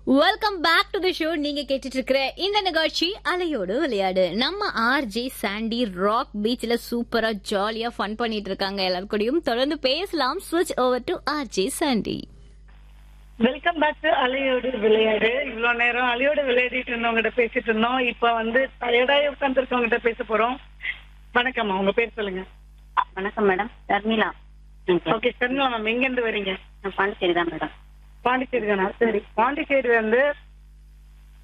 welcome back to the show நீங்க கேட்டுட்டு இருக்கிற இந்த நிகழ்ச்சி அலையோடு விளையாடு நம்ம ஆர்ஜே சாண்டி ராக் பீச்ல சூப்பரா ஜாலியா ஃபன் பண்ணிட்டு இருக்காங்க எல்லாரும் கூடயும் தொடர்ந்து பேசலாம் ஸ்விட்ச் over to R J Sandy welcome back to அலையோடு விளையாடு இவ்வளவு நேரம் அலையோடு விளையாடிட்டு இருந்தவங்ககிட்ட பேசிட்டு இருந்தோம் இப்ப வந்து டயர்டாய் உட்காந்துருக்கவங்ககிட்ட பேச போறோம் வணக்கம்மா உங்க பேர் சொல்லுங்க வணக்கம் மேடம் தர்மிளா ஓகே சரிங்களா மேம் எங்க இருந்து வரீங்க நான் பாண்டிச்சேரி தான் மேடம் பாண்டிச்சேரி தானா சரி பாண்டிச்சேரி வந்து